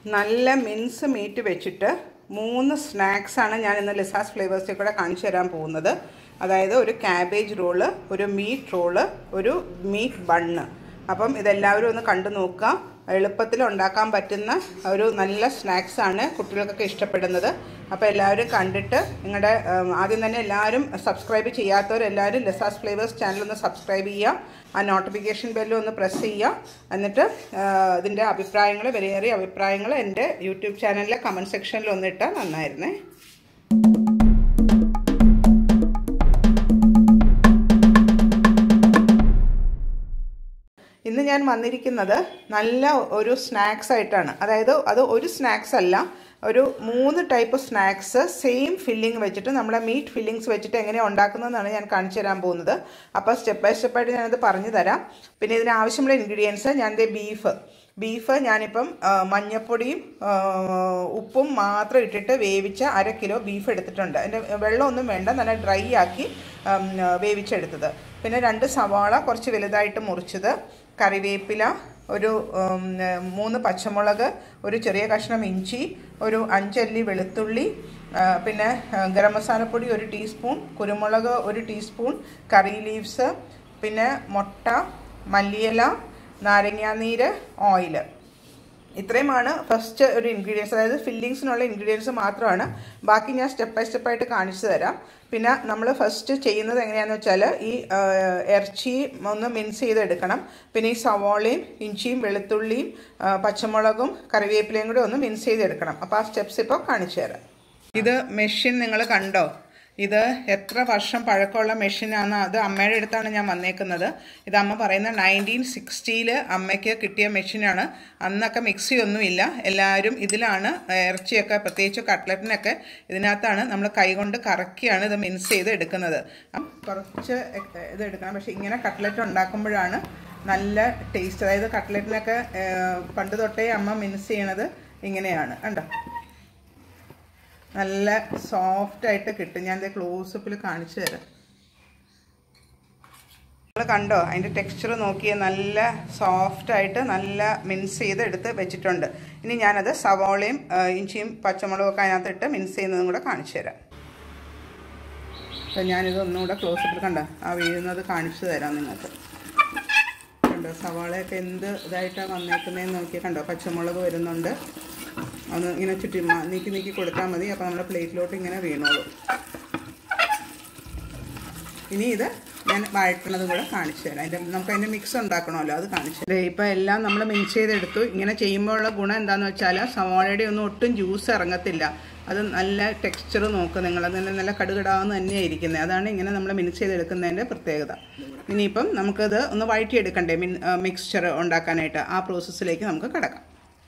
നല്ല mince meet വെച്ചിട്ട് മൂന്ന് സ്നാക്സാണ് ഞാൻ ഇന്ന് ലിസാസ് ഫ്ലേവേഴ്സിൽ കൂടെ കാണിച്ചു തരാൻ പോകുന്നത് അതായത് ഒരു ക്യാബേജ് റോള് ഒരു മീറ്റ് റോള് ഒരു മീറ്റ് ബണ്ണ് അപ്പം ഇതെല്ലാവരും ഒന്ന് കണ്ടു നോക്കുക എളുപ്പത്തിൽ ഉണ്ടാക്കാൻ പറ്റുന്ന ഒരു നല്ല സ്നാക്സാണ് കുട്ടികൾക്കൊക്കെ ഇഷ്ടപ്പെടുന്നത് അപ്പോൾ എല്ലാവരും കണ്ടിട്ട് നിങ്ങളുടെ ഉം, ആദ്യം തന്നെ എല്ലാവരും സബ്സ്ക്രൈബ് ചെയ്യാത്തവരെല്ലാവരും ലെസാസ് ഫ്ലേവേഴ്സ് ചാനൽ ഒന്ന് സബ്സ്ക്രൈബ് ചെയ്യുക ആ നോട്ടിഫിക്കേഷൻ ബെല്ലും ഒന്ന് പ്രസ് ചെയ്യുക എന്നിട്ട് ആ, ഇതിൻ്റെ അഭിപ്രായങ്ങൾ വിലയേറിയ അഭിപ്രായങ്ങൾ എൻ്റെ യൂട്യൂബ് ചാനലിലെ കമൻറ്റ് സെക്ഷനിൽ ഒന്ന് ഇട്ടാൽ നന്നായിരുന്നേ ഇന്ന് ഞാൻ വന്നിരിക്കുന്നത് നല്ല ഒരു സ്നാക്സ് ആയിട്ടാണ് അതായത് അത് ഒരു സ്നാക്സ് അല്ല ഒരു മൂന്ന് ടൈപ്പ് സ്നാക്സ് സെയിം ഫില്ലിംഗ് വെച്ചിട്ട് നമ്മുടെ മീറ്റ് ഫില്ലിങ്സ് വെച്ചിട്ട് എങ്ങനെയാണ് ഉണ്ടാക്കുന്നതെന്നാണ് ഞാൻ കാണിച്ചു തരാൻ പോകുന്നത് അപ്പോൾ സ്റ്റെപ്പ് ബൈ സ്റ്റെപ്പായിട്ട് ഞാനത് പറഞ്ഞു തരാം പിന്നെ ഇതിന് ആവശ്യമുള്ള ഇൻഗ്രീഡിയൻസ് ഞാൻ ദേ ബീഫ് ബീഫ് ഞാനിപ്പം ആ, മഞ്ഞപ്പൊടിയും ആ, ഉപ്പും മാത്രം ഇട്ടിട്ട് വേവിച്ച അര കിലോ ബീഫ് എടുത്തിട്ടുണ്ട് അതിൻ്റെ വെള്ളമൊന്നും വേണ്ട നല്ല ഡ്രൈ ആക്കി ഉം, വേവിച്ചെടുത്തത് പിന്നെ രണ്ട് സവാള കുറച്ച് വലുതായിട്ട് മുറിച്ചത് കറിവേപ്പില ഒരു ഉം, മൂന്ന് പച്ചമുളക് ഒരു ചെറിയ കഷ്ണം ഇഞ്ചി ഒരു അഞ്ചല്ലി വെളുത്തുള്ളി ആ, പിന്നെ ആ, ഗരം മസാലപ്പൊടി ഒരു ടീസ്പൂൺ കുരുമുളക് ഒരു ടീസ്പൂൺ കറി ലീവ്സ് പിന്നെ മുട്ട മല്ലിയില നാരങ്ങാനീര് ഓയില് ഇത്രയുമാണ് ഫസ്റ്റ് ഒരു ഇൻഗ്രീഡിയൻസ് അതായത് ഫില്ലിങ്സിനുള്ള ഇൻഗ്രീഡിയൻസ് മാത്രമാണ് ബാക്കി ഞാൻ സ്റ്റെപ്പ് ബൈ സ്റ്റെപ്പായിട്ട് കാണിച്ചു തരാം പിന്നെ നമ്മൾ ഫസ്റ്റ് ചെയ്യുന്നത് എങ്ങനെയാണെന്ന് വെച്ചാൽ ഈ ആ, ഇറച്ചി ഒന്ന് മിൻസ് ചെയ്തെടുക്കണം പിന്നെ ഈ സവോളയും ഇഞ്ചിയും വെളുത്തുള്ളിയും ആ, പച്ചമുളകും കറിവേപ്പിലയും കൂടി ഒന്ന് മിൻസ് ചെയ്തെടുക്കണം അപ്പോൾ ആ സ്റ്റെപ്സ് ഇപ്പോൾ കാണിച്ചു തരാം ഇത് മെഷീൻ നിങ്ങൾ കണ്ടോ ഇത് എത്ര വർഷം പഴക്കമുള്ള മെഷീനാണ് അത് അമ്മയുടെ അടുത്താണ് ഞാൻ വന്നേക്കുന്നത് ഇത് അമ്മ പറയുന്ന നയൻറ്റീൻ സിക്സ്റ്റിയിൽ അമ്മയ്ക്ക് കിട്ടിയ മെഷീനാണ് അന്നൊക്കെ മിക്സി ഒന്നുമില്ല എല്ലാവരും ഇതിലാണ് ഇറച്ചിയൊക്കെ പ്രത്യേകിച്ച് കട്ട്ലറ്റിനൊക്കെ ഇതിനകത്താണ് നമ്മൾ കൈകൊണ്ട് കറക്കിയാണ് ഇത് മിൻസ് ചെയ്ത് എടുക്കുന്നത് അപ്പം കുറച്ച് എ- ഇത് എടുക്കണം പക്ഷേ ഇങ്ങനെ കട്ട്ലറ്റ് ഉണ്ടാക്കുമ്പോഴാണ് നല്ല ടേസ്റ്റ് അതായത് കട്ട്ലറ്റിനൊക്കെ ഏഹ്, പണ്ട് തൊട്ടേ അമ്മ മിൻസ് ചെയ്യണത് ഇങ്ങനെയാണ് കണ്ടോ നല്ല സോഫ്റ്റ് ആയിട്ട് കിട്ടും ഞാൻ ഇത് ക്ലോസപ്പിൽ കാണിച്ചു തരാം നിങ്ങൾ കണ്ടോ അതിൻ്റെ ടെക്സ്ചർ നോക്കിയ നല്ല സോഫ്റ്റ് ആയിട്ട് നല്ല മിൻസ് ചെയ്ത് എടുത്ത് വെച്ചിട്ടുണ്ട് ഇനി ഞാനത് സവോളയും ആ, ഇഞ്ചിയും പച്ചമുളകും ഒക്കെ അതിനകത്തിട്ട് മിൻസ് ചെയ്യുന്നതും കൂടെ കാണിച്ചു തരാം അപ്പോൾ ഞാനിത് ഒന്നുകൂടെ ക്ലോസപ്പിൽ കണ്ട ആ വീഴുന്നത് കാണിച്ചു തരാം നിങ്ങൾക്ക് കണ്ടോ സവാളയൊക്കെ എന്ത് ഇതായിട്ടാണ് വന്നേക്കുന്നതെന്ന് നോക്കി കണ്ടോ പച്ചമുളക് വരുന്നുണ്ട് ഒന്ന് ഇങ്ങനെ ചുറ്റി മ- നീക്കി നീക്കി കൊടുത്താൽ മതി അപ്പോൾ നമ്മുടെ പ്ലേറ്റിലോട്ട് ഇങ്ങനെ വീണോളൂ ഇനി ഇത് ഞാൻ വഴറ്റണതും കൂടെ കാണിച്ചു തരാം അതിൻ്റെ നമുക്ക് അതിൻ്റെ മിക്സ് ഉണ്ടാക്കണമല്ലോ അത് കാണിച്ചു തരാം ഇപ്പോൾ എല്ലാം നമ്മൾ മിക്സ് ചെയ്തെടുത്തു ഇങ്ങനെ ചെയ്യുമ്പോഴുള്ള ഗുണം എന്താണെന്ന് വെച്ചാൽ സവാളയുടെ ഒന്നും ഒട്ടും ജ്യൂസ് ഇറങ്ങത്തില്ല അത് നല്ല ടെക്സ്ചർ നോക്കുക നിങ്ങൾ അതിന് നല്ല കടുകടാന്ന് തന്നെയാണ് ഇരിക്കുന്നത് അതാണ് ഇങ്ങനെ നമ്മൾ മിക്സ് ചെയ്തെടുക്കുന്നതിൻ്റെ പ്രത്യേകത ഇനിയിപ്പം നമുക്കത് ഒന്ന് വഴറ്റിയെടുക്കണ്ടേ മിൻ മിക്സ്ചർ ഉണ്ടാക്കാനായിട്ട് ആ പ്രോസസ്സിലേക്ക് നമുക്ക് കിടക്കാം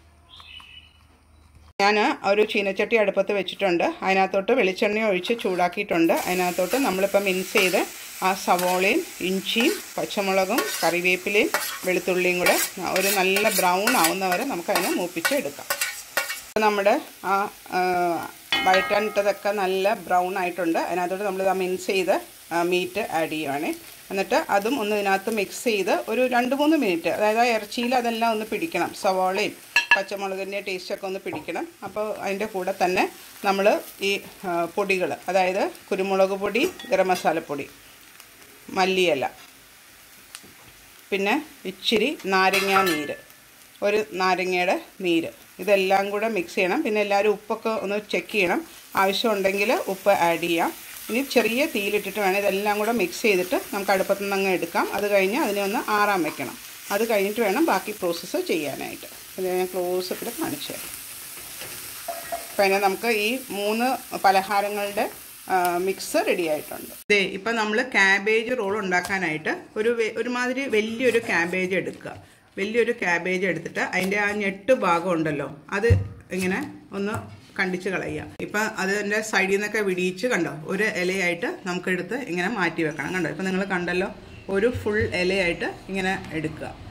ഞാൻ ഒരു ചീനച്ചട്ടി അടുപ്പത്ത് വെച്ചിട്ടുണ്ട് അതിനകത്തോട്ട് വെളിച്ചെണ്ണ ഒഴിച്ച് ചൂടാക്കിയിട്ടുണ്ട് അതിനകത്തോട്ട് നമ്മളിപ്പോൾ മിൻസ് ചെയ്ത് ആ സവോളയും ഇഞ്ചിയും പച്ചമുളകും കറിവേപ്പിലയും വെളുത്തുള്ളിയും കൂടെ ഒരു നല്ല ബ്രൗൺ ആവുന്നവരെ നമുക്കതിനെ മൂപ്പിച്ച് എടുക്കാം അപ്പോൾ നമ്മുടെ ആ ആ, വഴറ്റാനിട്ടതൊക്കെ നല്ല ബ്രൗൺ ആയിട്ടുണ്ട് അതിനകത്തോട്ട് നമ്മൾ ആ മിൻസ് ചെയ്ത് മീറ്റ് ആഡ് ചെയ്യുവാണേ എന്നിട്ട് അതും ഒന്ന് ഇതിനകത്ത് മിക്സ് ചെയ്ത് ഒരു രണ്ട് മൂന്ന് മിനിറ്റ് അതായത് ആ ഇറച്ചിയിൽ അതെല്ലാം ഒന്ന് പിടിക്കണം സവാളയും പച്ചമുളകിൻ്റെ ടേസ്റ്റൊക്കെ ഒന്ന് പിടിക്കണം അപ്പോൾ അതിൻ്റെ കൂടെ തന്നെ നമ്മൾ ഈ പൊടികൾ അതായത് കുരുമുളക് പൊടി ഗരം മസാലപ്പൊടി മല്ലിയില പിന്നെ ഇച്ചിരി നാരങ്ങാ നീര് ഒരു നാരങ്ങയുടെ നീര് ഇതെല്ലാം കൂടെ മിക്സ് ചെയ്യണം പിന്നെ എല്ലാവരും ഉപ്പൊക്കെ ഒന്ന് ചെക്ക് ചെയ്യണം ആവശ്യമുണ്ടെങ്കിൽ ഉപ്പ് ആഡ് ചെയ്യാം ഇനി ചെറിയ തീയിലിട്ടിട്ട് വേണം ഇതെല്ലാം കൂടെ മിക്സ് ചെയ്തിട്ട് നമുക്ക് അടുപ്പത്തു നിന്ന് അങ്ങ് എടുക്കാം അത് കഴിഞ്ഞ് അതിനെ ഒന്ന് ആറാൻ വെക്കണം അത് കഴിഞ്ഞിട്ട് വേണം ബാക്കി പ്രോസസ്സ് ചെയ്യാനായിട്ട് ഇത് ഞാൻ ക്ലോസപ്പിൽ കാണിച്ചു തരാം അപ്പോൾ അതിനെ നമുക്ക് ഈ മൂന്ന് പലഹാരങ്ങളുടെ മിക്സ് റെഡി ആയിട്ടുണ്ട് ദേ ഇപ്പം നമ്മൾ ക്യാബേജ് റോൾ ഉണ്ടാക്കാനായിട്ട് ഒരു വെ- ഒരുമാതിരി വലിയൊരു ക്യാബേജ് എടുക്കുക വലിയൊരു ക്യാബേജ് എടുത്തിട്ട് അതിൻ്റെ ആ ഞെട്ട് ഭാഗം ഉണ്ടല്ലോ അത് ഇങ്ങനെ ഒന്ന് കണ്ടിച്ച് കളയുക ഇപ്പം അതിൻ്റെ സൈഡിൽ നിന്നൊക്കെ വിടിയിച്ച് കണ്ടോ ഒരു ഇലയായിട്ട് നമുക്കെടുത്ത് ഇങ്ങനെ മാറ്റി വെക്കണം കണ്ടോ ഇപ്പം നിങ്ങൾ കണ്ടല്ലോ ഒരു ഫുൾ ഇലയായിട്ട് ഇങ്ങനെ എടുക്കുക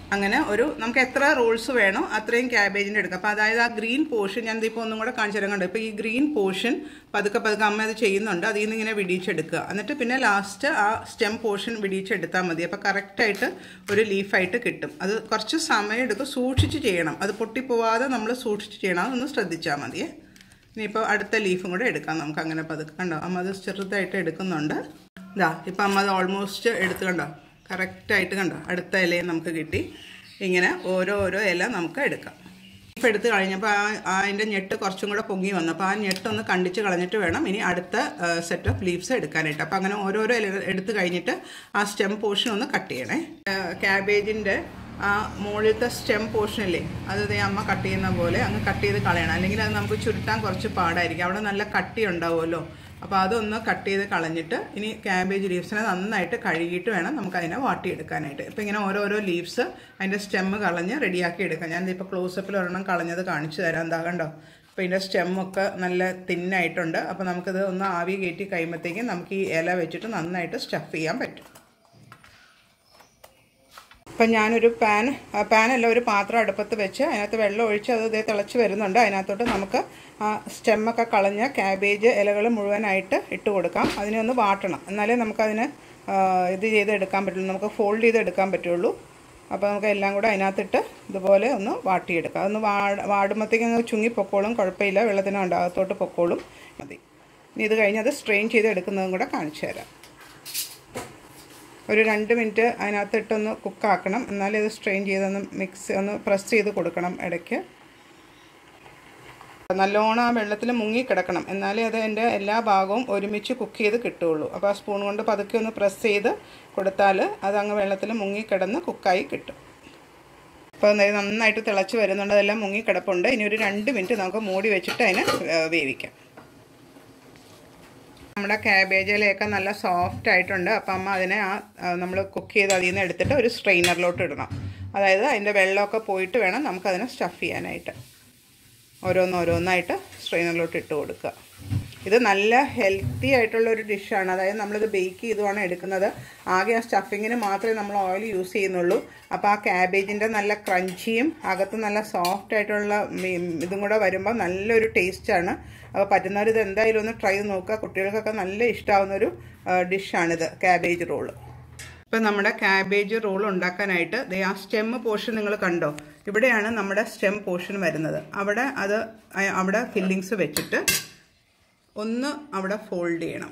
അങ്ങനെ ഒരു നമുക്ക് എത്ര റോൾസ് വേണോ അത്രയും ക്യാബേജിൻ്റെ എടുക്കാം അപ്പോൾ അതായത് ആ ഗ്രീൻ പോർഷൻ ഞാൻ ഇപ്പോൾ ഒന്നും കൂടെ കാണിച്ചു തരാൻ കണ്ടു ഇപ്പോൾ ഈ ഗ്രീൻ പോർഷൻ പതുക്കെ പതുക്കെ അമ്മ അത് ചെയ്യുന്നുണ്ട് അതിൽ നിന്ന് ഇങ്ങനെ വിടിയിച്ചെടുക്കുക എന്നിട്ട് പിന്നെ ലാസ്റ്റ് ആ സ്റ്റെം പോർഷൻ വിടിയിച്ചെടുത്താൽ മതി അപ്പോൾ കറക്റ്റായിട്ട് ഒരു ലീഫായിട്ട് കിട്ടും അത് കുറച്ച് സമയം എടുക്കും സൂക്ഷിച്ച് ചെയ്യണം അത് പൊട്ടിപ്പോവാതെ നമ്മൾ സൂക്ഷിച്ച് ചെയ്യണം അതൊന്ന് ശ്രദ്ധിച്ചാൽ മതിയേ ഇനിയിപ്പോൾ അടുത്ത ലീഫും കൂടെ എടുക്കാം നമുക്ക് അങ്ങനെ പതുക്കെ കണ്ടോ അമ്മ അത് ചെറുതായിട്ട് എടുക്കുന്നുണ്ട് ഇതാ ഇപ്പം അമ്മ അത് ഓൾമോസ്റ്റ് എടുത്ത് കണ്ടോ കറക്റ്റായിട്ട് കണ്ടോ അടുത്ത ഇലയും നമുക്ക് കിട്ടി ഇങ്ങനെ ഓരോ ഓരോ ഇല നമുക്ക് എടുക്കാം ലീഫ് എടുത്ത് കഴിഞ്ഞപ്പോൾ ആ അതിൻ്റെ ഞെട്ട് കുറച്ചും കൂടെ പൊങ്ങി വന്നു അപ്പോൾ ആ ഞെട്ടൊന്ന് കണ്ടിച്ച് കളഞ്ഞിട്ട് വേണം ഇനി അടുത്ത സെറ്റ് ഓഫ് ലീവ്സ് എടുക്കാനായിട്ട് അപ്പോൾ അങ്ങനെ ഓരോരോ ഇല എടുത്ത് കഴിഞ്ഞിട്ട് ആ സ്റ്റെം പോർഷൻ ഒന്ന് കട്ട് ചെയ്യണേ ക്യാബേജിൻ്റെ ആ മുകളിലത്തെ സ്റ്റെം പോർഷനില്ലേ അത് ദേ അമ്മ കട്ട് ചെയ്യുന്ന പോലെ അങ്ങ് കട്ട് ചെയ്ത് കളയണം അല്ലെങ്കിൽ അത് നമുക്ക് ചുരുട്ടാൻ കുറച്ച് പാടായിരിക്കും അവിടെ നല്ല കട്ടി ഉണ്ടാവുമല്ലോ അപ്പോൾ അതൊന്ന് കട്ട് ചെയ്ത് കളഞ്ഞിട്ട് ഇനി ക്യാബേജ് ലീവ്സിനെ നന്നായിട്ട് കഴുകിയിട്ട് വേണം നമുക്ക് അതിനെ വാട്ടിയെടുക്കാനായിട്ട് ഇപ്പോൾ ഇങ്ങനെ ഓരോരോ ലീവ്സ് അതിൻ്റെ സ്റ്റെമ്മ് കളഞ്ഞ് റെഡിയാക്കി എടുക്കാം ഞാൻ ഇപ്പോൾ ക്ലോസപ്പിൽ ഒരെണ്ണം കളഞ്ഞത് കാണിച്ചു തരാം എന്താ കണ്ടോ അപ്പോൾ ഇതിൻ്റെ സ്റ്റെമ്മൊക്കെ നല്ല തിന്നായിട്ടുണ്ട് അപ്പോൾ നമുക്കിത് ഒന്ന് ആവി കയറ്റി കഴിയുമ്പോഴത്തേക്കും നമുക്ക് ഈ ഇല വെച്ചിട്ട് നന്നായിട്ട് സ്റ്റഫ് ചെയ്യാൻ പറ്റും ഇപ്പം ഞാനൊരു പാൻ പാനല്ല ഒരു പാത്രം അടുപ്പത്ത് വെച്ച് അതിനകത്ത് വെള്ളം ഒഴിച്ച് അത് ഇതേ തിളച്ച് വരുന്നുണ്ട് അതിനകത്തോട്ട് നമുക്ക് ആ സ്റ്റെമ്മൊക്കെ കളഞ്ഞ ക്യാബേജ് ഇലകൾ മുഴുവനായിട്ട് ഇട്ട് കൊടുക്കാം അതിനെ ഒന്ന് വാട്ടണം എന്നാലേ നമുക്കതിന് ഇത് ചെയ്ത് എടുക്കാൻ പറ്റുള്ളൂ നമുക്ക് ഫോൾഡ് ചെയ്ത് എടുക്കാൻ പറ്റുള്ളൂ അപ്പോൾ നമുക്ക് എല്ലാം കൂടെ അതിനകത്തിട്ട് ഇതുപോലെ ഒന്ന് വാട്ടിയെടുക്കാം അതൊന്ന് വാ വാടുമ്പോഴത്തേക്കും അങ്ങ് ചുങ്ങി പൊക്കോളും കുഴപ്പമില്ല വെള്ളത്തിന് അകത്തോട്ട് പൊക്കോളും മതി ഇനി ഇത് കഴിഞ്ഞ് അത് സ്ട്രെയിൻ ചെയ്ത് എടുക്കുന്നതും കൂടെ കാണിച്ചു തരാം ഒരു രണ്ട് മിനിറ്റ് അതിനകത്തിട്ടൊന്ന് കുക്കാക്കണം എന്നാലേ ഇത് സ്ട്രെയിൻ ചെയ്തൊന്ന് മിക്സ് ഒന്ന് പ്രസ് ചെയ്ത് കൊടുക്കണം ഇടയ്ക്ക് നല്ലോണം ആ വെള്ളത്തിൽ മുങ്ങി കിടക്കണം എന്നാലേ അത് എൻ്റെ എല്ലാ ഭാഗവും ഒരുമിച്ച് കുക്ക് ചെയ്ത് കിട്ടുകയുള്ളൂ അപ്പോൾ ആ സ്പൂൺ കൊണ്ട് പതുക്കെ ഒന്ന് പ്രസ് ചെയ്ത് കൊടുത്താൽ അത് അങ്ങ് വെള്ളത്തിൽ മുങ്ങി കിടന്ന് കുക്കായി കിട്ടും അപ്പോൾ നന്നായിട്ട് തിളച്ച് വരുന്നുണ്ട് അതെല്ലാം മുങ്ങി കിടപ്പുണ്ട് ഇനി ഒരു രണ്ട് മിനിറ്റ് നമുക്ക് മൂടി വെച്ചിട്ട് അതിനെ വേവിക്കാം നമ്മുടെ ക്യാബേജിലൊക്കെ നല്ല സോഫ്റ്റ് ആയിട്ടുണ്ട് അപ്പം അമ്മ അതിനെ ആ നമ്മൾ കുക്ക് ചെയ്ത് അതിൽ നിന്ന് എടുത്തിട്ട് ഒരു സ്ട്രെയിനറിലോട്ട് ഇടണം അതായത് അതിൻ്റെ വെള്ളമൊക്കെ പോയിട്ട് വേണം നമുക്കതിനെ സ്റ്റഫ് ചെയ്യാനായിട്ട് ഓരോന്നോരോന്നായിട്ട് സ്ട്രെയിനറിലോട്ട് ഇട്ട് കൊടുക്കുക ഇത് നല്ല ഹെൽത്തി ആയിട്ടുള്ള ഒരു ഡിഷാണ് അതായത് നമ്മളിത് ബേക്ക് ചെയ്തുമാണ് എടുക്കുന്നത് ആകെ ആ സ്റ്റഫിങ്ങിന് മാത്രമേ നമ്മൾ ഓയിൽ യൂസ് ചെയ്യുന്നുള്ളൂ അപ്പോൾ ആ ക്യാബേജിൻ്റെ നല്ല ക്രഞ്ചിയും അകത്ത് നല്ല സോഫ്റ്റ് ആയിട്ടുള്ള ഇതും കൂടെ വരുമ്പോൾ നല്ലൊരു ടേസ്റ്റാണ് അപ്പോൾ പറ്റുന്നവർ ഇത് എന്തായാലും ഒന്ന് ട്രൈ ചെയ്ത് നോക്കുക കുട്ടികൾക്കൊക്കെ നല്ല ഇഷ്ടമാവുന്നൊരു ഡിഷാണിത് ക്യാബേജ് റോള് ഇപ്പം നമ്മുടെ ക്യാബേജ് റോൾ ഉണ്ടാക്കാനായിട്ട് ദേ ആ സ്റ്റെം പോർഷൻ നിങ്ങൾ കണ്ടോ ഇവിടെയാണ് നമ്മുടെ സ്റ്റെം പോർഷൻ വരുന്നത് അവിടെ അത് അവിടെ ഫില്ലിങ്സ് വെച്ചിട്ട് ഒന്ന് അവിടെ ഫോൾഡ് ചെയ്യണം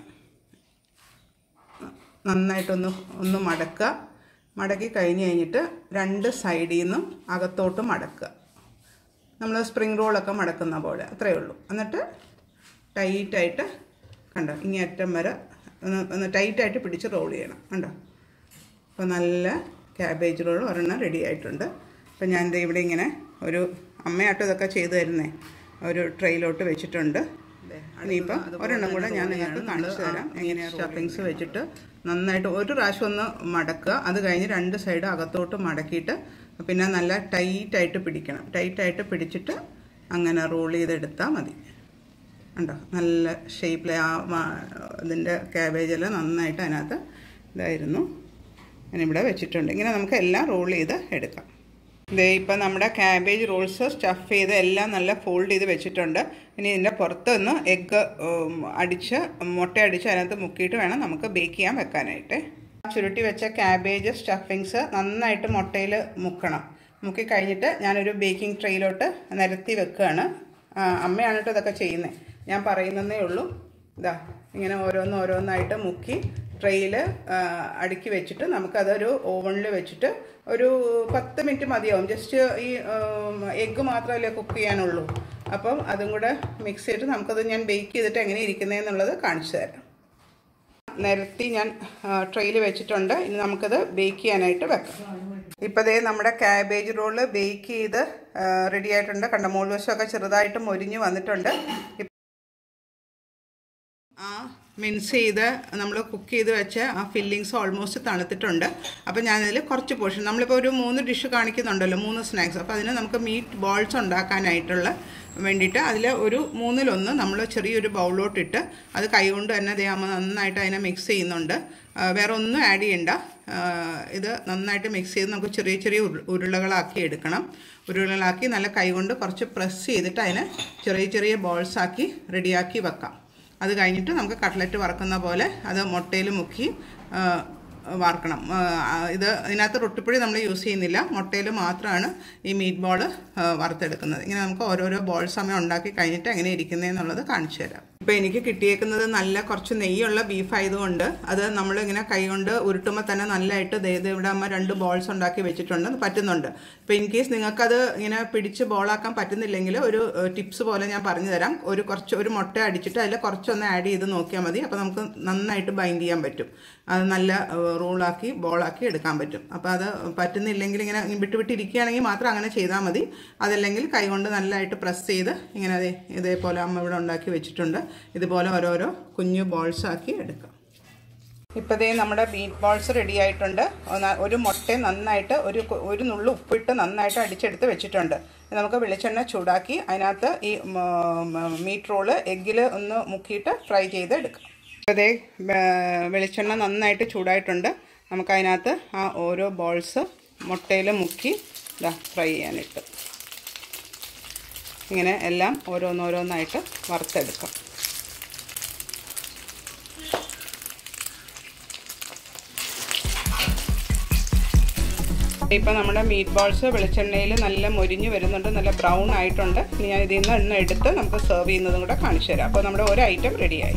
നന്നായിട്ടൊന്ന് ഒന്ന് മടക്കുക മടക്കി കഴിഞ്ഞ് കഴിഞ്ഞിട്ട് രണ്ട് സൈഡിൽ നിന്നും അകത്തോട്ട് മടക്കുക നമ്മൾ സ്പ്രിംഗ് റോളൊക്കെ മടക്കുന്ന പോലെ അത്രയേ ഉള്ളൂ എന്നിട്ട് ടൈറ്റായിട്ട് കണ്ടോ ഇങ്ങേറ്റം വരെ ഒന്ന് ഒന്ന് ടൈറ്റായിട്ട് പിടിച്ച് റോൾ ചെയ്യണം കണ്ടോ അപ്പോൾ നല്ല ക്യാബേജ് റോൾ ഒരെണ്ണം റെഡി ആയിട്ടുണ്ട് അപ്പോൾ ഞാൻ ഇവിടെ ഇങ്ങനെ ഒരു അമ്മയാട്ടോ ഇതൊക്കെ ചെയ്തു തരുന്നേ ഒരു ട്രെയിലോട്ട് വെച്ചിട്ടുണ്ട് ഇനിയിപ്പം ഒരെണ്ണം കൂടെ ഞാൻ നിങ്ങൾക്ക് കാണിച്ചു തരാം എങ്ങനെയാണ് സ്റ്റഫിങ്സ് വെച്ചിട്ട് നന്നായിട്ട് ഒരു പ്രാവശ്യം ഒന്ന് മടക്കുക അത് കഴിഞ്ഞ് രണ്ട് സൈഡ് അകത്തോട്ട് മടക്കിയിട്ട് പിന്നെ നല്ല ടൈറ്റായിട്ട് പിടിക്കണം ടൈറ്റായിട്ട് പിടിച്ചിട്ട് അങ്ങനെ റോൾ ചെയ്തെടുത്താൽ മതി ഉണ്ടോ നല്ല ഷേപ്പിൽ ആ ഇതിൻ്റെ ക്യാബേജെല്ലാം നന്നായിട്ട് അതിനകത്ത് ഇതായിരുന്നു ഞാനിവിടെ വെച്ചിട്ടുണ്ട് ഇങ്ങനെ നമുക്ക് എല്ലാം റോൾ ചെയ്ത് എടുക്കാം ഇതേ ഇപ്പം നമ്മുടെ ക്യാബേജ് റോൾസ് സ്റ്റഫ് ചെയ്ത് എല്ലാം നല്ല ഫോൾഡ് ചെയ്ത് വെച്ചിട്ടുണ്ട് ഇനി ഇതിൻ്റെ പുറത്ത് നിന്ന് എഗ്ഗ് അടിച്ച് മുട്ട അടിച്ച് അതിനകത്ത് മുക്കിയിട്ട് വേണം നമുക്ക് ബേക്ക് ചെയ്യാൻ വെക്കാനായിട്ട് ചുരുട്ടി വെച്ച ക്യാബേജ് സ്റ്റഫിങ്സ് നന്നായിട്ട് മുട്ടയിൽ മുക്കണം മുക്കി കഴിഞ്ഞിട്ട് ഞാനൊരു ബേക്കിംഗ് ട്രെയിലോട്ട് നിരത്തി വെക്കുകയാണ് അമ്മയാണ് കേട്ടോ ഇതൊക്കെ ചെയ്യുന്നത് ഞാൻ പറയുന്നതേ ഉള്ളൂ ഇതാ ഇങ്ങനെ ഓരോന്ന് ഓരോന്നായിട്ട് മുക്കി ട്രെയിൽ അടുക്കി വെച്ചിട്ട് നമുക്കതൊരു ഓവണിൽ വെച്ചിട്ട് ഒരു പത്ത് മിനിറ്റ് മതിയാവും ജസ്റ്റ് ഈ എഗ്ഗ് മാത്രമല്ലേ കുക്ക് ചെയ്യാനുള്ളൂ അപ്പം അതും കൂടെ മിക്സ് ചെയ്തിട്ട് നമുക്കത് ഞാൻ ബേക്ക് ചെയ്തിട്ട് എങ്ങനെ ഇരിക്കുന്നതെന്നുള്ളത് കാണിച്ചു തരാം നിരത്തി ഞാൻ ട്രെയിൽ വെച്ചിട്ടുണ്ട് ഇനി നമുക്കത് ബേക്ക് ചെയ്യാനായിട്ട് വെക്കാം ഇപ്പോൾ ദേ നമ്മുടെ ക്യാബേജ് റോള് ബേക്ക് ചെയ്ത് റെഡി ആയിട്ടുണ്ട് കണ്ട മുകൾ വശമൊക്കെ ചെറുതായിട്ട് മൊരിഞ്ഞ് വന്നിട്ടുണ്ട് ആ മിൻസ് ചെയ്ത് നമ്മൾ കുക്ക് ചെയ്ത് വെച്ച ആ ഫില്ലിങ്സ് ഓൾമോസ്റ്റ് തണുത്തിട്ടുണ്ട് അപ്പോൾ ഞാനതിൽ കുറച്ച് പോർഷൻ നമ്മളിപ്പോൾ ഒരു മൂന്ന് ഡിഷ് കാണിക്കുന്നുണ്ടല്ലോ മൂന്ന് സ്നാക്സ് അപ്പോൾ അതിന് നമുക്ക് മീറ്റ് ബോൾസ് ഉണ്ടാക്കാനായിട്ടുള്ള വേണ്ടിയിട്ട് അതിൽ ഒരു മൂന്നിലൊന്ന് നമ്മൾ ചെറിയൊരു ബൗളിലോട്ടിട്ട് അത് കൈകൊണ്ട് തന്നെ ദേ അമ്മ നന്നായിട്ട് അതിനെ മിക്സ് ചെയ്യുന്നുണ്ട് വേറെ ഒന്നും ആഡ് ചെയ്യണ്ട ആ, ഇത് നന്നായിട്ട് മിക്സ് ചെയ്ത് നമുക്ക് ചെറിയ ചെറിയ ഉരുള- ഉരുളകളാക്കി എടുക്കണം ഉരുളകളാക്കി നല്ല കൈകൊണ്ട് കുറച്ച് പ്രസ് ചെയ്തിട്ട് അതിനെ ചെറിയ ചെറിയ ബോൾസ് ആക്കി റെഡിയാക്കി വെക്കാം അത് കഴിഞ്ഞിട്ട് നമുക്ക് കട്ട്ലറ്റ് വറക്കുന്ന പോലെ അത് മുട്ടയിൽ മുക്കി ആ, വറക്കണം ആ, ഇത് ഇതിനകത്ത് റൊട്ടിപ്പൊടി നമ്മൾ യൂസ് ചെയ്യുന്നില്ല മുട്ടയിൽ മാത്രമാണ് ഈ മീറ്റ് ബോൾ വറുത്തെടുക്കുന്നത് ഇങ്ങനെ നമുക്ക് ഓരോരോ ബോൾ സമയം ഉണ്ടാക്കി കഴിഞ്ഞിട്ട് എങ്ങനെ ഇരിക്കുന്നതെന്നുള്ളത് കാണിച്ചു തരാം ഇപ്പോൾ എനിക്ക് കിട്ടിയേക്കുന്നത് നല്ല കുറച്ച് നെയ്യുള്ള ബീഫ് ആയതുകൊണ്ട് അത് നമ്മളിങ്ങനെ കൈകൊണ്ട് ഉരുട്ടുമ്പോൾ തന്നെ നല്ലതായിട്ട് ദേ ഇത് ഇവിടെ അമ്മ രണ്ട് ബോൾസ് ഉണ്ടാക്കി വെച്ചിട്ടുണ്ട് അത് പറ്റുന്നുണ്ട് ഇപ്പോൾ ഇൻ കേസ് നിങ്ങൾക്കത് ഇങ്ങനെ പിടിച്ച് ബോളാക്കാൻ പറ്റുന്നില്ലെങ്കിൽ ഒരു ടിപ്സ് പോലെ ഞാൻ പറഞ്ഞു തരാം ഒരു കുറച്ച് ഒരു മുട്ട അടിച്ചിട്ട് അതിൽ കുറച്ചൊന്ന് ആഡ് ചെയ്ത് നോക്കിയാൽ മതി അപ്പോൾ നമുക്ക് നന്നായിട്ട് ബൈൻഡ് ചെയ്യാൻ പറ്റും അത് നല്ല റോളാക്കി ബോളാക്കി എടുക്കാൻ പറ്റും അപ്പോൾ അത് പറ്റുന്നില്ലെങ്കിൽ ഇങ്ങനെ വിട്ട് വിട്ടിരിക്കുകയാണെങ്കിൽ മാത്രം അങ്ങനെ ചെയ്താൽ മതി അതല്ലെങ്കിൽ കൈകൊണ്ട് നല്ലതായിട്ട് പ്രസ് ചെയ്ത് ഇങ്ങനെ ദേ ഇതേപോലെ അമ്മ ഇവിടെ ഉണ്ടാക്കി വെച്ചിട്ടുണ്ട് ഇതുപോലെ ഓരോരോ കുഞ്ഞു ബോൾസ് ആക്കി എടുക്കാം ഇപ്പോൾ ദേ നമ്മുടെ ബീറ്റ് ബോൾസ് റെഡി ആയിട്ടുണ്ട് ഒന്ന് ഒരു മുട്ട നന്നായിട്ട് ഒരു കു- ഒരു നുള്ളു ഉപ്പിട്ട് നന്നായിട്ട് അടിച്ചെടുത്ത് വെച്ചിട്ടുണ്ട് ഇത് നമുക്ക് വെളിച്ചെണ്ണ ചൂടാക്കി അതിനകത്ത് ഈ മീറ്റ് റോള് എഗ്ഗിൽ ഒന്ന് മുക്കിയിട്ട് ഫ്രൈ ചെയ്ത് എടുക്കാം ഇപ്പോൾ ദേ വേ- വെളിച്ചെണ്ണ നന്നായിട്ട് ചൂടായിട്ടുണ്ട് നമുക്കതിനകത്ത് ആ ഓരോ ബോൾസ് മുട്ടയിൽ മുക്കി ഇതാ ഫ്രൈ ചെയ്യാനിട്ട് ഇങ്ങനെ എല്ലാം ഓരോന്നോരോന്നായിട്ട് വറുത്തെടുക്കാം ഇപ്പം നമ്മുടെ മീറ്റ് ബോൾസ് വെളിച്ചെണ്ണയിൽ നല്ല മൊരിഞ്ഞ് വരുന്നുണ്ട് നല്ല ബ്രൗൺ ആയിട്ടുണ്ട് ഇനി ഞാൻ ഇതിൽ നിന്ന് എണ്ണ എടുത്ത് നമുക്ക് സെർവ് ചെയ്യുന്നതും കൂടെ കാണിച്ചു തരാം അപ്പോൾ നമ്മുടെ ഒരു ഐറ്റം റെഡിയായി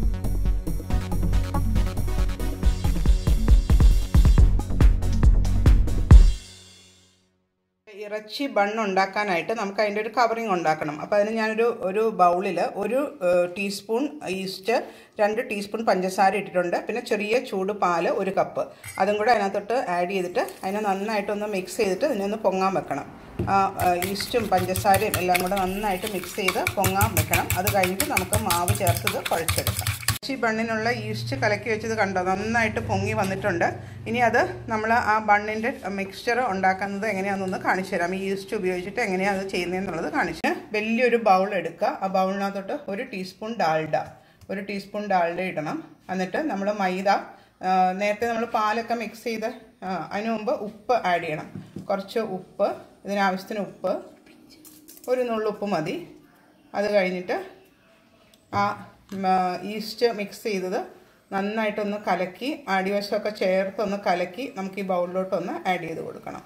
ഇറച്ചി ബൺ ഉണ്ടാക്കാനായിട്ട് നമുക്ക് അതിൻ്റെ ഒരു കവറിങ് ഉണ്ടാക്കണം അപ്പോൾ അതിന് ഞാനൊരു ഒരു ബൗളിൽ ഒരു ടീസ്പൂൺ ഈസ്റ്റ് രണ്ട് ടീസ്പൂൺ പഞ്ചസാര ഇട്ടിട്ടുണ്ട് പിന്നെ ചെറിയ ചൂട് പാല് ഒരു കപ്പ് അതും കൂടെ അതിനകത്തോട്ട് ആഡ് ചെയ്തിട്ട് അതിനെ നന്നായിട്ടൊന്ന് മിക്സ് ചെയ്തിട്ട് ഇതിനൊന്ന് പൊങ്ങാൻ വെക്കണം ആ ഈസ്റ്റും പഞ്ചസാരയും എല്ലാം കൂടെ നന്നായിട്ട് മിക്സ് ചെയ്ത് പൊങ്ങാൻ വെക്കണം അത് കഴിഞ്ഞിട്ട് നമുക്ക് മാവ് ചേർത്തത് കുഴച്ചെടുക്കാം ഇറച്ചി ബണ്ണിനുള്ള ഈസ്റ്റ് കലക്കി വെച്ചത് കണ്ടോ നന്നായിട്ട് പൊങ്ങി വന്നിട്ടുണ്ട് ഇനി അത് നമ്മൾ ആ ബണ്ണിൻ്റെ മിക്സ്ചർ ഉണ്ടാക്കുന്നത് എങ്ങനെയാണെന്നൊന്ന് കാണിച്ചു തരാം ഈ ഈസ്റ്റ് ഉപയോഗിച്ചിട്ട് എങ്ങനെയാണ് അത് ചെയ്യുന്നതെന്നുള്ളത് കാണിച്ചു വലിയൊരു ബൗൾ എടുക്കുക ആ ബൗളിനകത്തോട്ട് ഒരു ടീസ്പൂൺ ഡാൽഡ ഒരു ടീസ്പൂൺ ഡാൽഡ ഇടണം എന്നിട്ട് നമ്മൾ മൈദ ആ, നേരത്തെ നമ്മൾ പാലൊക്കെ മിക്സ് ചെയ്ത് ആ, അതിന് മുമ്പ് ഉപ്പ് ആഡ് ചെയ്യണം കുറച്ച് ഉപ്പ് ഇതിനാവശ്യത്തിന് ഉപ്പ് ഒരു നുള്ളുപ്പ് മതി അത് കഴിഞ്ഞിട്ട് ആ മ, ഈസ്റ്റ് മിക്സ് ചെയ്തത് നന്നായിട്ടൊന്ന് കലക്കി അടിവശമൊക്കെ ചേർത്തൊന്ന് കലക്കി നമുക്ക് ഈ ബൗളിലോട്ടൊന്ന് ആഡ് ചെയ്ത് കൊടുക്കണം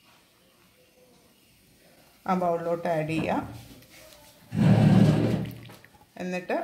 ആ ബൗളിലോട്ട് ആഡ് ചെയ്യാം എന്നിട്ട്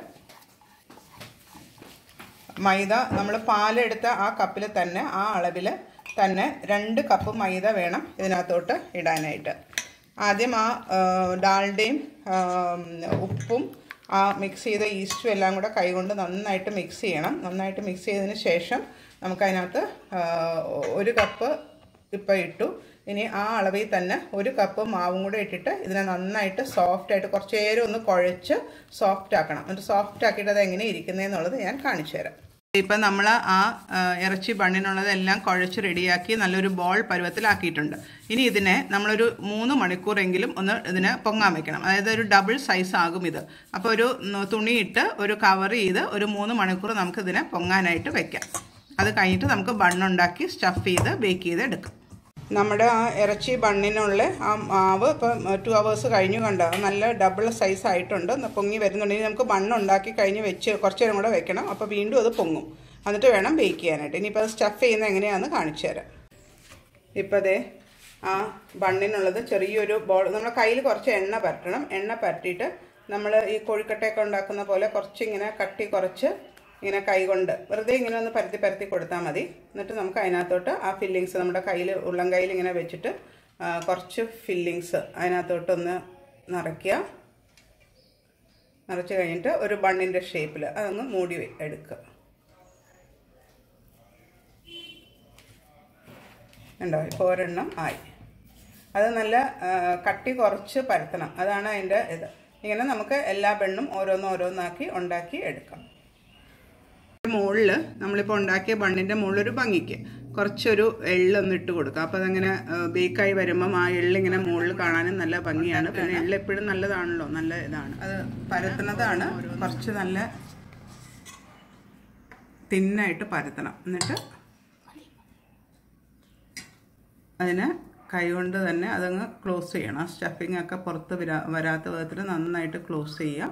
മൈദ നമ്മൾ പാലെടുത്ത ആ കപ്പിൽ തന്നെ ആ അളവിൽ തന്നെ രണ്ട് കപ്പ് മൈദ വേണം ഇതിനകത്തോട്ട് ഇടാനായിട്ട് ആദ്യം ആ ആ, ഡാൽഡയും ആ, ഉപ്പും ആ മിക്സ് ചെയ്ത ഈസ്റ്റും എല്ലാം കൂടെ കൈകൊണ്ട് നന്നായിട്ട് മിക്സ് ചെയ്യണം നന്നായിട്ട് മിക്സ് ചെയ്തതിന് ശേഷം നമുക്കതിനകത്ത് ആ, ഒരു കപ്പ് ഇപ്പം ഇട്ടു ഇനി ആ അളവിൽ തന്നെ ഒരു കപ്പ് മാവും കൂടെ ഇട്ടിട്ട് ഇതിനെ നന്നായിട്ട് സോഫ്റ്റ് ആയിട്ട് കുറച്ച് നേരം ഒന്ന് കുഴച്ച് സോഫ്റ്റ് ആക്കണം എന്നിട്ട് സോഫ്റ്റ് ആക്കിയിട്ട് അത് എങ്ങനെ ഇരിക്കുന്നതെന്നുള്ളത് ഞാൻ കാണിച്ചു തരാം ഇപ്പം നമ്മൾ ആ ആ, ഇറച്ചി ബണ്ണിനുള്ളതെല്ലാം കുഴച്ച് റെഡിയാക്കി നല്ലൊരു ബോൾ പരുവത്തിലാക്കിയിട്ടുണ്ട് ഇനി ഇതിനെ നമ്മളൊരു മൂന്ന് മണിക്കൂറെങ്കിലും ഒന്ന് ഇതിനെ പൊങ്ങാൻ വെക്കണം അതായത് ഒരു ഡബിൾ സൈസ് ആകും ഇത് അപ്പോൾ ഒരു ന- തുണിയിട്ട് ഒരു കവർ ചെയ്ത് ഒരു മൂന്ന് മണിക്കൂർ നമുക്ക് ഇതിനെ പൊങ്ങാനായിട്ട് വെക്കാം അത് കഴിഞ്ഞിട്ട് നമുക്ക് ബണ്ണുണ്ടാക്കി സ്റ്റഫ് ചെയ്ത് ബേക്ക് ചെയ്ത് എടുക്കാം നമ്മുടെ ആ ഇറച്ചി ബണ്ണിനുള്ള ആ മാവ് ഇപ്പം ടു അവേഴ്സ് കഴിഞ്ഞു കണ്ടോ അത് നല്ല ഡബിൾ സൈസ് ആയിട്ടുണ്ട് ഒന്ന് പൊങ്ങി വരുന്നുണ്ട് ഇനി നമുക്ക് ബണ്ണുണ്ടാക്കി കഴിഞ്ഞ് വെച്ച് കുറച്ച് നേരം കൂടെ വെക്കണം അപ്പോൾ വീണ്ടും അത് പൊങ്ങും എന്നിട്ട് വേണം ബേക്ക് ചെയ്യാനായിട്ട് ഇനിയിപ്പോൾ അത് സ്റ്റഫ് ചെയ്യുന്നത് എങ്ങനെയാണെന്ന് കാണിച്ചു തരാം ഇപ്പോൾ അതെ ആ ബണ്ണിനുള്ളത് ചെറിയൊരു ബോൾ നമ്മുടെ കയ്യിൽ കുറച്ച് എണ്ണ പരട്ടണം എണ്ണ പരട്ടിയിട്ട് നമ്മൾ ഈ കോഴിക്കട്ടയൊക്കെ ഉണ്ടാക്കുന്ന പോലെ കുറച്ചിങ്ങനെ കട്ടി കുറച്ച് ഇങ്ങനെ കൈകൊണ്ട് വെറുതെ ഇങ്ങനെ ഒന്ന് പരത്തി പരത്തി കൊടുത്താൽ മതി എന്നിട്ട് നമുക്ക് അതിനകത്തോട്ട് ആ ഫില്ലിങ്സ് നമ്മുടെ കയ്യിൽ ഉള്ളം കയ്യിൽ ഇങ്ങനെ വെച്ചിട്ട് ആ, കുറച്ച് ഫില്ലിങ്സ് അതിനകത്തോട്ടൊന്ന് നിറയ്ക്കുക നിറച്ച് കഴിഞ്ഞിട്ട് ഒരു ബണ്ണിൻ്റെ ഷേപ്പിൽ അതങ്ങ് മൂടി വെ- എടുക്കുക ഉണ്ടോ ഇപ്പോൾ ഒരെണ്ണം ആയി അത് നല്ല ആ, കട്ടി കുറച്ച് പരത്തണം അതാണ് അതിൻ്റെ ഇത് ഇങ്ങനെ നമുക്ക് എല്ലാ ബണ്ണും ഓരോന്ന് ഓരോന്നാക്കി ഉണ്ടാക്കി എടുക്കാം മുകളിൽ നമ്മളിപ്പോൾ ഉണ്ടാക്കിയ ബണ്ണിൻ്റെ മുകളിലൊരു ഭംഗിക്ക് കുറച്ചൊരു എള്ളൊന്ന് ഇട്ട് കൊടുക്കുക അപ്പോൾ അതങ്ങനെ ബേക്കായി വരുമ്പം ആ എള്ളിങ്ങനെ മുകളിൽ കാണാനും നല്ല ഭംഗിയാണ് പിന്നെ എള്ള് എപ്പോഴും നല്ലതാണല്ലോ നല്ല ഇതാണ് അത് പരത്തുന്നതാണ് കുറച്ച് നല്ല തിന്നായിട്ട് പരത്തണം എന്നിട്ട് അതിനെ കൈകൊണ്ട് തന്നെ അതങ്ങ് ക്ലോസ് ചെയ്യണം സ്റ്റഫിംഗ് ഒക്കെ പുറത്ത് വരാ വരാത്ത വിധത്തിൽ നന്നായിട്ട് ക്ലോസ് ചെയ്യുക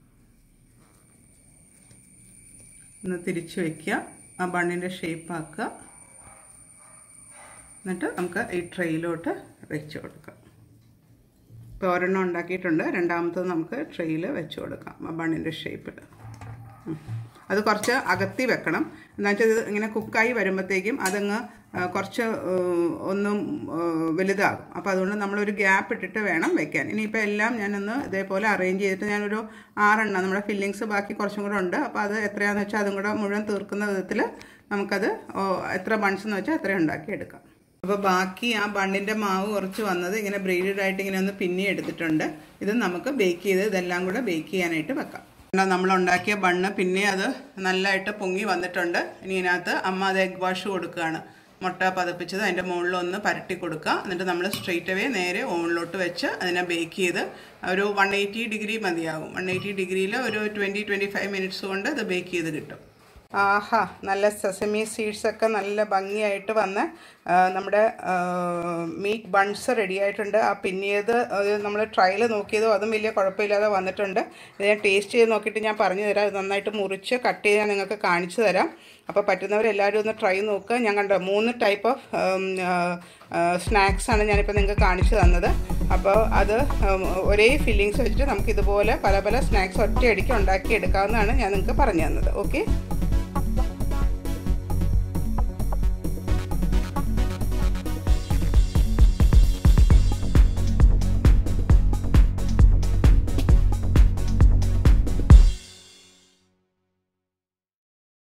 ഒന്ന് തിരിച്ചു വയ്ക്കുക ആ ബണ്ണിൻ്റെ ഷേപ്പ് ആക്കുക എന്നിട്ട് നമുക്ക് ഈ ട്രെയിലോട്ട് വെച്ച് കൊടുക്കാം ഇപ്പോൾ ഒരെണ്ണം ഉണ്ടാക്കിയിട്ടുണ്ട് രണ്ടാമത്തത് നമുക്ക് ട്രെയിൽ വെച്ച് കൊടുക്കാം ആ ബണ്ണിൻ്റെ ഷേപ്പിൽ അത് കുറച്ച് അകത്തി വെക്കണം എന്താ വെച്ചാൽ ഇത് ഇങ്ങനെ കുക്കായി വരുമ്പോഴത്തേക്കും അതങ്ങ് കുറച്ച് ഒന്നും വലുതാകും അപ്പോൾ അതുകൊണ്ട് നമ്മളൊരു ഗ്യാപ്പ് ഇട്ടിട്ട് വേണം വെക്കാൻ ഇനിയിപ്പോൾ എല്ലാം ഞാനൊന്ന് ഇതേപോലെ അറേഞ്ച് ചെയ്തിട്ട് ഞാനൊരു ആറെണ്ണം നമ്മുടെ ഫില്ലിങ്സ് ബാക്കി കുറച്ചും കൂടെ ഉണ്ട് അപ്പോൾ അത് എത്രയാണെന്ന് വെച്ചാൽ അതും കൂടെ മുഴുവൻ തീർക്കുന്ന വിധത്തിൽ നമുക്കത് എത്ര ബൺസ് എന്ന് വെച്ചാൽ അത്രയും ഉണ്ടാക്കി എടുക്കാം അപ്പോൾ ബാക്കി ആ ബണ്ണിൻ്റെ മാവ് കുറച്ച് വന്നത് ഇങ്ങനെ ബ്രീഡഡ് ആയിട്ട് ഇങ്ങനെ ഒന്ന് പിന്നെ എടുത്തിട്ടുണ്ട് ഇത് നമുക്ക് ബേക്ക് ചെയ്ത് ഇതെല്ലാം കൂടെ ബേക്ക് ചെയ്യാനായിട്ട് വെക്കാം നമ്മൾ ഉണ്ടാക്കിയ ബണ്ണ് പിന്നെ അത് നല്ലതായിട്ട് പൊങ്ങി വന്നിട്ടുണ്ട് ഇനി ഇതിനകത്ത് അമ്മ അത് എഗ് വാഷ് കൊടുക്കുകയാണ് മുട്ട പതപ്പിച്ചത് അതിൻ്റെ മുകളിൽ ഒന്ന് പരട്ടി കൊടുക്കുക എന്നിട്ട് നമ്മൾ സ്ട്രെയിറ്റ് അവേ നേരെ ഓവനിലോട്ട് വെച്ച് അതിനെ ബേക്ക് ചെയ്ത് ഒരു വൺ എയ്റ്റി ഡിഗ്രി മതിയാകും വൺ എയ്റ്റി ഡിഗ്രിയിൽ ഒരു ട്വൻറ്റി ട്വൻറ്റി ഫൈവ് മിനിറ്റ്സ് കൊണ്ട് ഇത് ബേക്ക് ചെയ്ത് കിട്ടും ആഹാ നല്ല സെസമി സീഡ്സ് ഒക്കെ നല്ല ഭംഗിയായിട്ട് വന്ന് നമ്മുടെ മീറ്റ് ബൺസ് റെഡി ആയിട്ടുണ്ട് ആ പിന്നിയത് നമ്മൾ ട്രയൽ നോക്കിയതോ അതും വലിയ കുഴപ്പമില്ലാതെ വന്നിട്ടുണ്ട് ഇത് ഞാൻ ടേസ്റ്റ് ചെയ്ത് നോക്കിയിട്ട് ഞാൻ പറഞ്ഞു തരാം ഇത് നന്നായിട്ട് മുറിച്ച് കട്ട് ചെയ്ത് ഞാൻ നിങ്ങൾക്ക് കാണിച്ചു തരാം അപ്പോൾ പറ്റുന്നവരെല്ലാവരും ഒന്ന് ട്രൈ നോക്കുക ഞാൻ കണ്ടോ മൂന്ന് ടൈപ്പ് ഓഫ് സ്നാക്സാണ് ഞാനിപ്പോൾ നിങ്ങൾക്ക് കാണിച്ചു തന്നത് അപ്പോൾ അത് ഒരേ ഫില്ലിങ്സ് വെച്ചിട്ട് നമുക്ക് ഇതുപോലെ പല പല സ്നാക്സ് ഒറ്റയടിക്ക് ഉണ്ടാക്കി എടുക്കാവുന്നതാണ് ഞാൻ നിങ്ങൾക്ക് പറഞ്ഞു തന്നത് ഓക്കെ